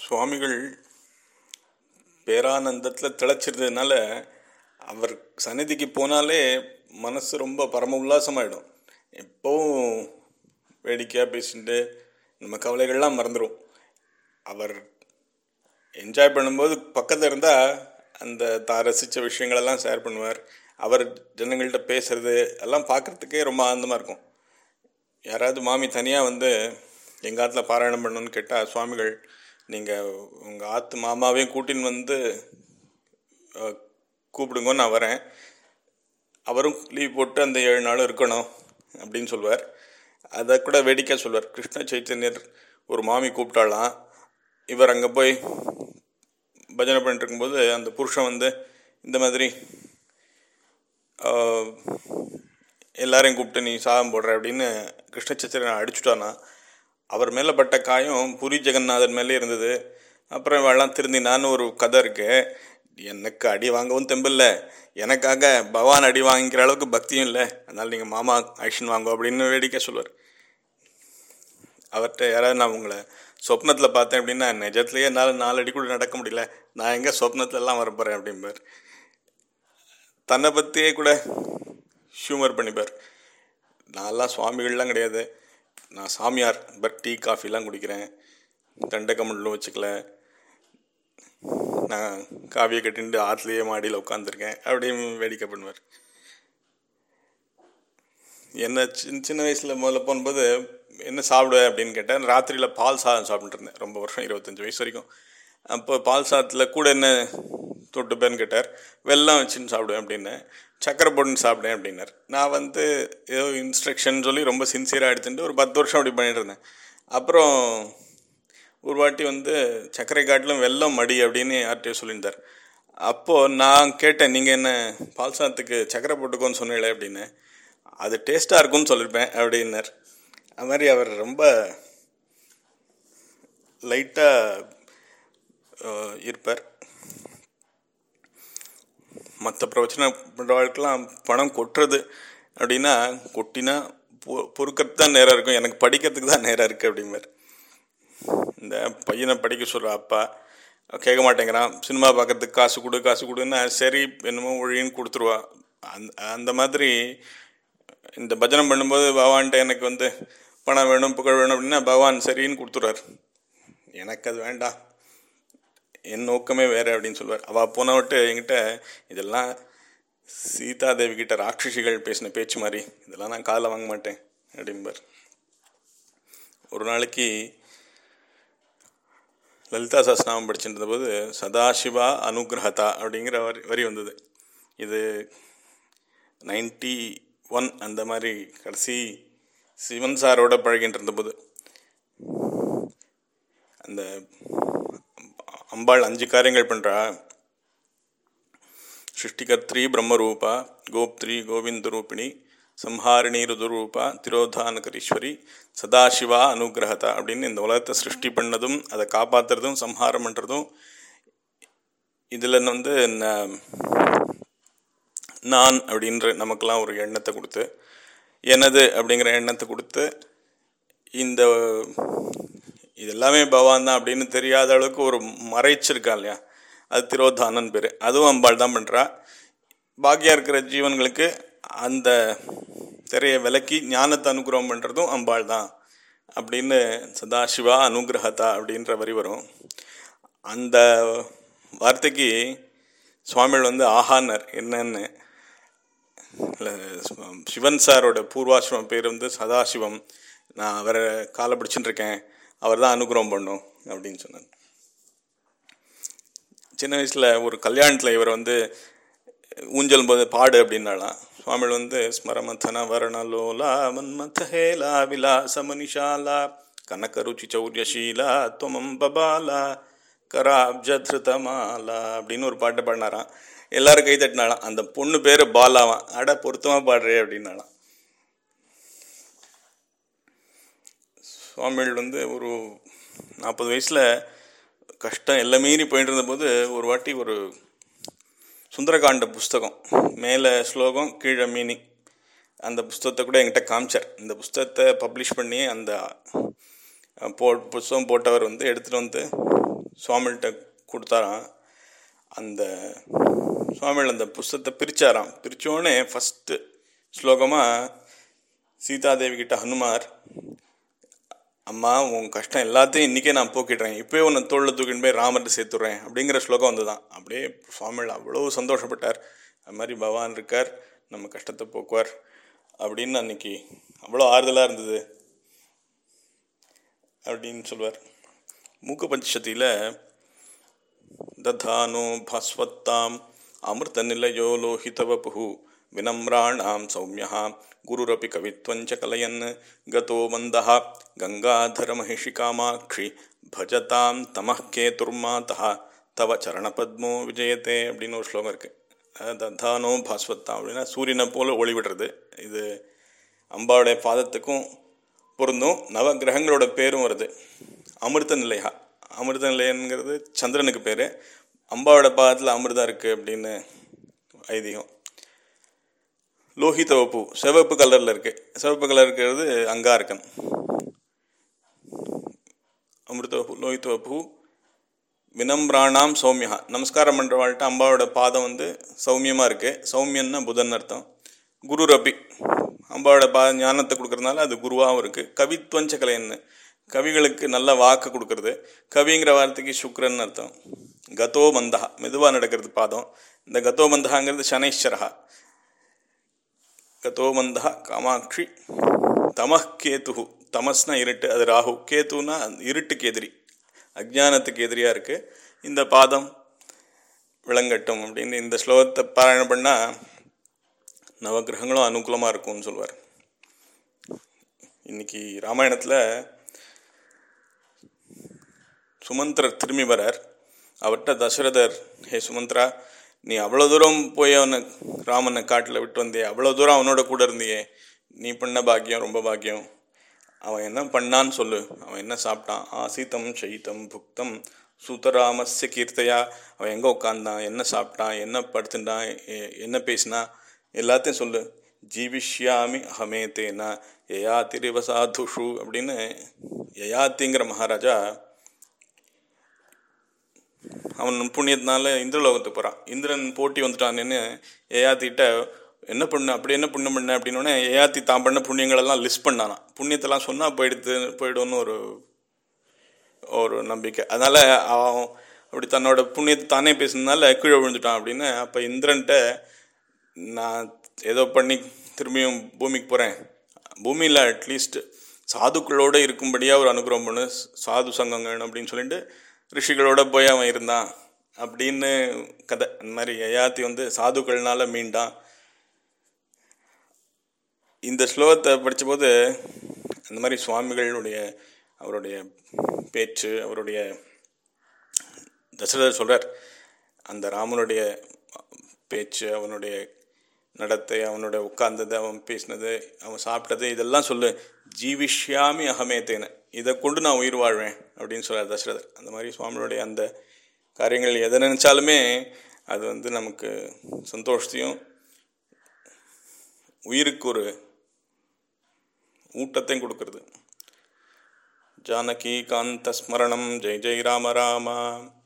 சுவாமிகள் பேரானந்தத்தில் திளைச்சிருந்ததுனால அவர் சந்நிதிக்கு போனாலே மனசு ரொம்ப பரம உல்லாசமாயிடும் எப்போவும் வேடிக்கையாக பேசிட்டு நம்ம கவலைகள்லாம் மறந்துடும் அவர் என்ஜாய் பண்ணும்போது பக்கத்தில் இருந்தால் அந்த தான் ரசித்த விஷயங்களெல்லாம் ஷேர் பண்ணுவார் அவர் ஜனங்கள்கிட்ட பேசுறது எல்லாம் பார்க்குறதுக்கே ரொம்ப ஆனந்தமாக இருக்கும் யாராவது மாமி தனியாக வந்து எங்கள் ஆற்றுல பாராயணம் பண்ணணும்னு கேட்டால் சுவாமிகள் நீங்கள் உங்கள் ஆத்து மாமாவையும் கூட்டின்னு வந்து அஹ், கூப்பிடுங்க நான் வரேன் அவரும் லீவ் போட்டு அந்த ஏழு நாளும் இருக்கணும் அப்படின்னு சொல்லுவார் அதை கூட வேடிக்கை சொல்வார் கிருஷ்ண சைத்தன்யர் ஒரு மாமி கூப்பிட்டாலாம் இவர் அங்கே போய் பஜனை பண்ணிட்டு இருக்கும்போது அந்த புருஷன் வந்து இந்த மாதிரி ஆஹ், எல்லாரையும் கூப்பிட்டு நீ சாதம் போடுற அப்படின்னு கிருஷ்ண சைத்தன்யர் அடிச்சுட்டானா அவர் மேலே பட்ட காயம் புரி ஜெகநாதன் மேலே இருந்தது அப்புறம் இவெல்லாம் திருந்தினான்னு ஒரு கதை இருக்கு எனக்கு அடி வாங்கவும் தெம்பில்ல எனக்காக பகவான் அடி வாங்கிக்கிற அளவுக்கு பக்தியும் இல்லை அதனால் நீங்கள் மாமா ஆக்ஷன் வாங்க அப்படின்னு வேடிக்கை சொல்லுவார் அவர்கிட்ட யாராவது நான் உங்களை சொப்னத்தில் பார்த்தேன் அப்படின்னா நிஜத்துலேயே என்னால் நாலு அடி கூட நடக்க முடியல நான் எங்கே சொப்னத்துலலாம் வரப்போகிறேன் அப்படிம்பார் தன்னை பற்றியே கூட ஹியூமர் பண்ணிப்பார் நான்லாம் சுவாமிகள்லாம் கிடையாது நான் சாமியார் பட் டீ காஃபிலாம் குடிக்கிறேன் தண்டக்கமண்டலும் வச்சுக்கல நான் காவியை கட்டிட்டு ஆற்றுலேயே மாடியில் உட்காந்துருக்கேன் அப்படின்னு வேடிக்கை பண்ணுவார் என்ன சின்ன சின்ன வயசில் முதல்ல போகும்போது என்ன சாப்பிடுவேன் அப்படின்னு கேட்டேன் ராத்திரியில் பால் சாதம் சாப்பிட்டுட்டு இருந்தேன் ரொம்ப வருஷம் இருபத்தஞ்சி வயசு வரைக்கும் அப்போ பால் சாதத்தில் கூட என்ன தொட்டுப்பேன்னு கேட்டார் வெல்லம் வச்சுன்னு சாப்பிடுவேன் அப்படின்னேன் சக்கரை போட்டுன்னு சாப்பிட்டேன் அப்படின்னார் நான் வந்து ஏதோ இன்ஸ்ட்ரக்ஷன் சொல்லி ரொம்ப சின்சியராக எடுத்துட்டு ஒரு பத்து வருஷம் அப்படி பண்ணிட்டு இருந்தேன் அப்புறம் ஒரு வாட்டி வந்து சர்க்கரை காட்டிலும் வெல்லம் மடி அப்படின்னு யார்கிட்டயோ சொல்லியிருந்தார் அப்போது நான் கேட்டேன் நீங்கள் என்ன பால் சாதத்துக்கு சக்கரை போட்டுக்கோன்னு சொன்னீங்களே அப்படின்னு அது டேஸ்ட்டாக இருக்கும்னு சொல்லியிருப்பேன் அப்படின்னார் அது மாதிரி அவர் ரொம்ப லைட்டாக இருப்பார் மற்ற பிரச்சனை பண்ணுறவர்களுக்கெல்லாம் பணம் கொட்டுறது அப்படின்னா கொட்டினா பொ பொறுக்கிறதுக்கு தான் நேரம் இருக்கும் எனக்கு படிக்கிறதுக்கு தான் நேரம் இருக்குது அப்படிம்பார் இந்த பையனை படிக்க சொல்கிற அப்பா கேட்க மாட்டேங்கிறான் சினிமா பார்க்கறதுக்கு காசு கொடு காசு கொடுன்னா சரி என்னமோ ஒழின்னு கொடுத்துருவா அந்த அந்த மாதிரி இந்த பஜனை பண்ணும்போது பகவான்கிட்ட எனக்கு வந்து பணம் வேணும் புகழ் வேணும் அப்படின்னா பகவான் சரின்னு கொடுத்துட்றாரு எனக்கு அது வேண்டாம் என் நோக்கமே வேறு அப்படின்னு சொல்லுவார் அவள் போன விட்டு என்கிட்ட இதெல்லாம் சீதா தேவி கிட்ட ராட்சசிகள் பேசின பேச்சு மாதிரி இதெல்லாம் நான் காதில் வாங்க மாட்டேன் அப்படிம்பார் ஒரு நாளைக்கு லலிதா சாஸ்திரநாமம் படிச்சுட்டு இருந்தபோது சதாசிவா அனுகிரகதா அப்படிங்கிற வரி வரி வந்தது இது நைன்டி ஒன் அந்த மாதிரி கடைசி சிவன் சாரோட பழகிட்டு இருந்தபோது அந்த அம்பாள் அஞ்சு காரியங்கள் பண்ணுறா சிருஷ்டிகர்த்ரி பிரம்மரூபா கோப்திரி கோவிந்த ரூபிணி சம்ஹாரிணி ருதுரூபா திரோதானகரீஸ்வரி சதாசிவா அனுகிரகதா அப்படின்னு இந்த உலகத்தை சிருஷ்டி பண்ணதும் அதை காப்பாற்றுறதும் சம்ஹாரம் பண்ணுறதும் இதில் வந்து ந- நான் அப்படின்ற நமக்கெல்லாம் ஒரு எண்ணத்தை கொடுத்து எனது அப்படிங்கிற எண்ணத்தை கொடுத்து இந்த இது எல்லாமே பகவான் தான் அப்படின்னு தெரியாத அளவுக்கு ஒரு மறைச்சிருக்கா இல்லையா அது திரோதானன் பேர் அதுவும் அம்பாள் தான் பண்ணுறா பாக்கியா இருக்கிற ஜீவன்களுக்கு அந்த திரையை விலக்கி ஞானத்தை அனுகிரகம் பண்ணுறதும் அம்பாள் தான் அப்படின்னு சதாசிவா அனுகிரகதா அப்படின்ற வரி வரும் அந்த வார்த்தைக்கு சுவாமிகள் வந்து ஆஹானர் என்னன்னு இல்லை சிவன் சாரோட பூர்வாசிரமம் பேர் வந்து சதாசிவம் நான் அவரை காலை பிடிச்சிட்டு இருக்கேன் அவர் தான் அனுகிரகம் பண்ணும் அப்படின்னு சொன்னார் சின்ன வயசில் ஒரு கல்யாணத்தில் இவர் வந்து ஊஞ்சல் போது பாடு அப்படின்னாலாம் சுவாமிகள் வந்து ஸ்மரமத்தன வரணலோலா மன்மதஹேலா விலாச மனிஷாலா கனகருச்சி சௌரியசீலா துவமம் பபாலா கராப்ஜத்ருதமாலா அப்படின்னு ஒரு பாட்டு பாடினாராம் எல்லாரும் கை தட்டினாலாம் அந்த பொண்ணு பேர் பாலாவான் அட பொருத்தமாக பாடுறே அப்படின்னாலாம் சுவாமிகள் வந்து ஒரு நாற்பது வயசில் கஷ்டம் எல்லாம் மீறி போயிட்டு இருந்தபோது ஒரு வாட்டி ஒரு சுந்தரகாண்ட புஸ்தகம் மேலே ஸ்லோகம் கீழே மீனிங் அந்த புஸ்தகத்தை கூட என்கிட்ட காமிச்சார் இந்த புஸ்தகத்தை பப்ளிஷ் பண்ணி அந்த அஹ், போ புஸ்தகம் போட்டவர் வந்து எடுத்துகிட்டு வந்து சுவாமிகிட்ட கொடுத்தாராம் அந்த சுவாமிகள் அந்த புஸ்தகத்தை பிரித்தாராம் பிரித்தோடனே ஃபஸ்ட்டு ஸ்லோகமாக சீதாதேவி கிட்ட ஹனுமார் அம்மா உன் கஷ்டம் எல்லாத்தையும் இன்றைக்கே நான் போக்கிடுறேன் இப்போயே உன்னை தோளில் தூக்கின்னு போய் ராமர்கிட்ட சேர்த்துட்றேன் அப்படிங்கிற ஸ்லோகம் வந்து தான் அப்படியே சுவாமிகள் அவ்வளோ சந்தோஷப்பட்டார் அது மாதிரி பகவான் இருக்கார் நம்ம கஷ்டத்தை போக்குவார் அப்படின்னு அன்னைக்கு அவ்வளோ ஆறுதலாக இருந்தது அப்படின்னு சொல்லுவார் மூக்க பஞ்சசதியில் दधानो भास्वत्ताम् अमृतनिलयो लोहितवपुः विनम्राणां सौम्यः गुरुरपि कवित्वञ्च कलयन् गतो मन्दः गङ्गाधरमहिषिकामाक्षि भजतां तमः केतुर्मातः தவ சரணபத்மோ விஜயத்தே அப்படின்னு ஒரு ஸ்லோகம் இருக்குது தத்தானோ பாஸ்வத்தாம் அப்படின்னா சூரியனை போல ஒளி விடுறது இது அம்பாவுடைய பாதத்துக்கும் பொருந்தும் நவ கிரகங்களோட பேரும் வருது அமிர்த நிலையா அமிர்த நிலையங்கிறது சந்திரனுக்கு பேர் அம்பாவோட பாதத்தில் அமிர்தம் இருக்குது அப்படின்னு ஐதீகம் லோகிதவப்பு சிவப்பு கலரில் இருக்குது சிவப்பு கலர் இருக்கிறது அங்காரக்கன் அமிர்தவப்பு லோகிதவப்பு வினம்ராணாம் சௌமியா நமஸ்காரம் பண்ணுறவாள்கிட்ட அம்பாவோட பாதம் வந்து சௌமியமாக இருக்குது சௌமியன்னா புதன் அர்த்தம் குரு ரபி அம்பாவோட பா ஞானத்தை கொடுக்கறதுனால அது குருவாகவும் இருக்குது கவித்வஞ்ச கலைன்னு கவிகளுக்கு நல்ல வாக்கு கொடுக்கறது கவிங்கிற வார்த்தைக்கு சுக்ரன் அர்த்தம் கதோ மந்தகா மெதுவாக நடக்கிறது பாதம் இந்த கதோ மந்தகாங்கிறது சனைஸ்வரா கதோ மந்தகா காமாட்சி தமஹ் கேத்து தமஸ்னா இருட்டு அது ராகு கேத்துனா இருட்டுக்கு எதிரி அஜ்ஞானத்துக்கு எதிரியாக இருக்குது இந்த பாதம் விளங்கட்டும் அப்படின்னு இந்த ஸ்லோகத்தை பாராயணம் பண்ணால் நவகிரகங்களும் அனுகூலமாக இருக்கும்னு சொல்லுவார் இன்னைக்கு ராமாயணத்தில் சுமந்திரர் திரும்பி வரார் அவர்கிட்ட தசரதர் ஹே சுமந்திரா நீ அவ்வளோ தூரம் போய் அவனை ராமனை காட்டில் விட்டு வந்தியே அவ்வளோ தூரம் அவனோட கூட இருந்தியே நீ பண்ண பாக்கியம் ரொம்ப பாக்கியம் அவன் என்ன பண்ணான்னு சொல்லு அவன் என்ன சாப்பிட்டான் ஆசித்தம் சயித்தம் புக்தம் சுதராமஸ்ய கீர்த்தையா அவன் எங்கே உட்காந்தான் என்ன சாப்பிட்டான் என்ன படுத்துட்டான் என்ன பேசினா எல்லாத்தையும் சொல்லு ஜீவிஷ்யாமி அகமே தேனா யயாத்திரிவ சாதுஷு அப்படின்னு யயாத்திங்கிற மகாராஜா அவன் புண்ணியத்தினால இந்திரலோகத்துக்கு போகிறான் இந்திரன் போட்டி வந்துட்டான்னு ஏயாத்திட்ட என்ன பண்ண அப்படி என்ன புண்ணியம் பண்ண அப்படின்னோடனே ஏயாத்தி தான் பண்ண புண்ணியங்களெல்லாம் லிஸ்ட் பண்ணானா புண்ணியத்தெல்லாம் சொன்னால் போயிடுது போயிடும்னு ஒரு ஒரு நம்பிக்கை அதனால் அவன் அப்படி தன்னோட புண்ணியத்தை தானே பேசுனதுனால கீழே விழுந்துட்டான் அப்படின்னு அப்போ இந்திரன்ட்ட நான் ஏதோ பண்ணி திரும்பியும் பூமிக்கு போகிறேன் பூமியில் அட்லீஸ்ட் சாதுக்களோடு இருக்கும்படியாக ஒரு அனுகிரகம் பண்ணு சாது சங்கங்கள் அப்படின்னு சொல்லிட்டு ரிஷிகளோட போய் அவன் இருந்தான் அப்படின்னு கதை அந்த மாதிரி யயாத்தி வந்து சாதுக்கள்னால மீண்டான் இந்த ஸ்லோகத்தை படித்தபோது அந்த மாதிரி சுவாமிகளுடைய அவருடைய பேச்சு அவருடைய தசரதர் சொல்கிறார் அந்த ராமனுடைய பேச்சு அவனுடைய நடத்தை அவனோட உட்கார்ந்தது அவன் பேசினது அவன் சாப்பிட்டது இதெல்லாம் சொல்லு ஜீவிஷ்யாமி அகமேத்தேன இதை கொண்டு நான் உயிர் வாழ்வேன் அப்படின்னு சொல்கிறார் தசரதர் அந்த மாதிரி சுவாமியுடைய அந்த காரியங்கள் எதை நினச்சாலுமே அது வந்து நமக்கு சந்தோஷத்தையும் உயிருக்கு ஒரு ஊட்டத்தையும் கொடுக்கறது ஜானகி காந்த ஸ்மரணம் ஜெய் ஜெய் ராம ராமா